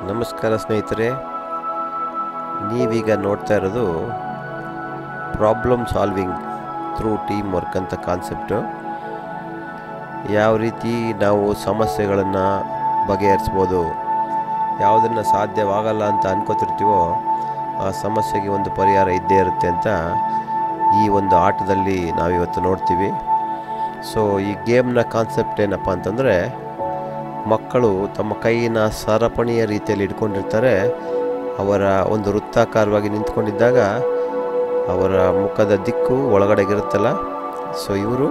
ನಮಸ್ಕಾರ ಸ್ನೇಹಿತರೆ ನೀವೀಗ ನೋಡ್ತಾ ಇರೋದು problem solving through team work ಅಂತ ಕಾನ್ಸೆಪ್ಟು ಯಾವ ರೀತಿ ನಾವು ಸಮಸ್ಯೆಗಳನ್ನು ಬಗೆಹರಿಸ್ಬೋದು ಯಾವುದನ್ನು ಸಾಧ್ಯವಾಗಲ್ಲ ಅಂತ ಅನ್ಕೋತಿರ್ತೀವೋ ಆ ಸಮಸ್ಯೆಗೆ ಒಂದು ಪರಿಹಾರ ಇದ್ದೇ ಇರುತ್ತೆ ಅಂತ ಈ ಒಂದು ಆಟದಲ್ಲಿ ನಾವಿವತ್ತು ನೋಡ್ತೀವಿ ಸೊ ಈ ಗೇಮ್ನ ಕಾನ್ಸೆಪ್ಟ್ ಏನಪ್ಪ ಅಂತಂದರೆ ಮಕ್ಕಳು ತಮ್ಮ ಕೈಯಿನ ಸರಪಣಿಯ ರೀತಿಯಲ್ಲಿ ಇಟ್ಕೊಂಡಿರ್ತಾರೆ ಅವರ ಒಂದು ವೃತ್ತಾಕಾರವಾಗಿ ನಿಂತ್ಕೊಂಡಿದ್ದಾಗ ಅವರ ಮುಖದ ದಿಕ್ಕು ಒಳಗಡೆಗಿರುತ್ತಲ್ಲ ಸೊ ಇವರು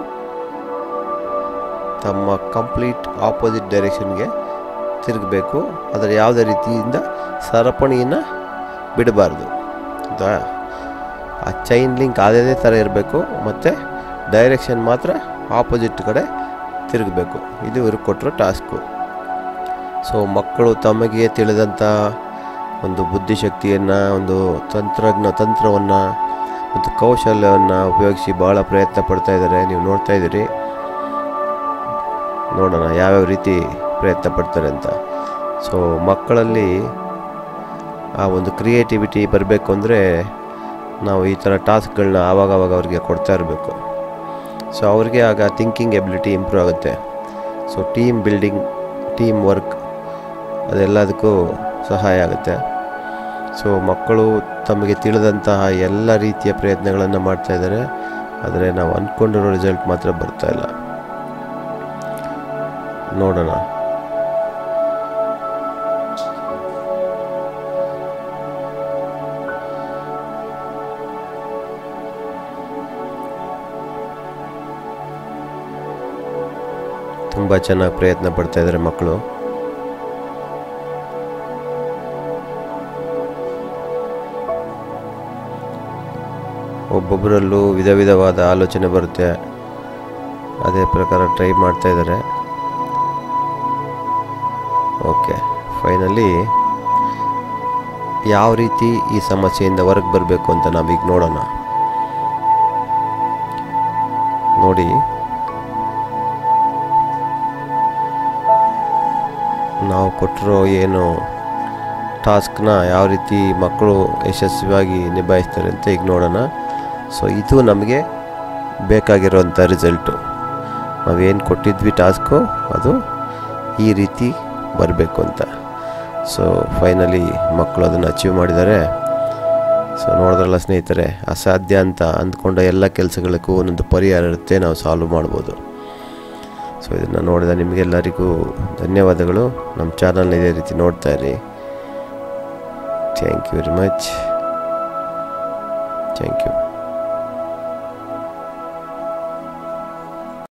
ತಮ್ಮ ಕಂಪ್ಲೀಟ್ ಆಪೋಸಿಟ್ ಡೈರೆಕ್ಷನ್ಗೆ ತಿರುಗಬೇಕು ಅದರ ಯಾವುದೇ ರೀತಿಯಿಂದ ಸರಪಣಿಯನ್ನು ಬಿಡಬಾರ್ದು ಹೌದಾ ಆ ಚೈನ್ ಲಿಂಕ್ ಅದೇ ಥರ ಇರಬೇಕು ಮತ್ತು ಡೈರೆಕ್ಷನ್ ಮಾತ್ರ ಆಪೋಸಿಟ್ ಕಡೆ ತಿರುಗಬೇಕು ಇದು ಇವ್ರಿಗೆ ಕೊಟ್ಟಿರೋ ಟಾಸ್ಕು ಸೊ ಮಕ್ಕಳು ತಮಗೆ ತಿಳಿದಂಥ ಒಂದು ಬುದ್ಧಿಶಕ್ತಿಯನ್ನು ಒಂದು ತಂತ್ರಜ್ಞ ತಂತ್ರವನ್ನು ಮತ್ತು ಕೌಶಲ್ಯವನ್ನು ಉಪಯೋಗಿಸಿ ಭಾಳ ಪ್ರಯತ್ನ ಪಡ್ತಾ ಇದ್ದಾರೆ ನೀವು ನೋಡ್ತಾ ಇದ್ದೀರಿ ನೋಡೋಣ ಯಾವ್ಯಾವ ರೀತಿ ಪ್ರಯತ್ನ ಪಡ್ತಾರೆ ಅಂತ ಸೊ ಮಕ್ಕಳಲ್ಲಿ ಆ ಒಂದು ಕ್ರಿಯೇಟಿವಿಟಿ ಬರಬೇಕು ಅಂದರೆ ನಾವು ಈ ಥರ ಟಾಸ್ಕ್ಗಳನ್ನ ಆವಾಗವಾಗ ಅವ್ರಿಗೆ ಕೊಡ್ತಾ ಇರಬೇಕು ಸೊ ಅವ್ರಿಗೆ ಆಗ ಥಿಂಕಿಂಗ್ ಎಬಿಲಿಟಿ ಇಂಪ್ರೂವ್ ಆಗುತ್ತೆ so team building team work ಅದೆಲ್ಲದಕ್ಕೂ ಸಹಾಯ ಆಗುತ್ತೆ ಸೊ ಮಕ್ಕಳು ತಮಗೆ ತಿಳಿದಂತಹ ಎಲ್ಲ ರೀತಿಯ ಪ್ರಯತ್ನಗಳನ್ನು ಮಾಡ್ತಾ ಇದ್ದಾರೆ ಆದರೆ ನಾವು ಅಂದ್ಕೊಂಡಿರೋ ರಿಸಲ್ಟ್ ಮಾತ್ರ ಬರ್ತಾ ಇಲ್ಲ ನೋಡೋಣ ತುಂಬ ಚೆನ್ನಾಗಿ ಪ್ರಯತ್ನ ಪಡ್ತಾ ಇದ್ದಾರೆ ಮಕ್ಕಳು ಒಬ್ಬೊಬ್ಬರಲ್ಲೂ ವಿಧ ವಿಧವಾದ ಆಲೋಚನೆ ಬರುತ್ತೆ ಅದೇ ಪ್ರಕಾರ ಟ್ರೈ ಮಾಡ್ತಾ ಇದ್ದಾರೆ ಓಕೆ ಫೈನಲಿ ಯಾವ ರೀತಿ ಈ ಸಮಸ್ಯೆಯಿಂದ ಹೊರಗೆ ಬರಬೇಕು ಅಂತ ನಾವೀಗ ನೋಡೋಣ ನೋಡಿ ನಾವು ಕೊಟ್ಟಿರೋ ಏನು ಟಾಸ್ಕ್ನ ಯಾವ ರೀತಿ ಮಕ್ಕಳು ಯಶಸ್ವಿಯಾಗಿ ನಿಭಾಯಿಸ್ತಾರೆ ಅಂತ ಈಗ ನೋಡೋಣ ಸೊ ಇದು ನಮಗೆ ಬೇಕಾಗಿರೋಂಥ ರಿಸಲ್ಟು ನಾವೇನು ಕೊಟ್ಟಿದ್ವಿ ಟಾಸ್ಕು ಅದು ಈ ರೀತಿ ಬರಬೇಕು ಅಂತ ಸೊ ಫೈನಲಿ ಮಕ್ಕಳು ಅದನ್ನು ಅಚೀವ್ ಮಾಡಿದ್ದಾರೆ ಸೊ ನೋಡಿದ್ರಲ್ಲ ಸ್ನೇಹಿತರೆ ಅಸಾಧ್ಯ ಅಂತ ಅಂದ್ಕೊಂಡ ಎಲ್ಲ ಕೆಲಸಗಳಿಗೂ ಒಂದೊಂದು ಪರಿಹಾರ ಇರುತ್ತೆ ನಾವು ಸಾಲ್ವ್ ಮಾಡ್ಬೋದು ಸೊ ಇದನ್ನು ನೋಡಿದ ನಿಮಗೆಲ್ಲರಿಗೂ ಧನ್ಯವಾದಗಳು ನಮ್ಮ ಚಾನಲ್ನ ಇದೇ ರೀತಿ ನೋಡ್ತಾ ಇರಿ thank you very much thank you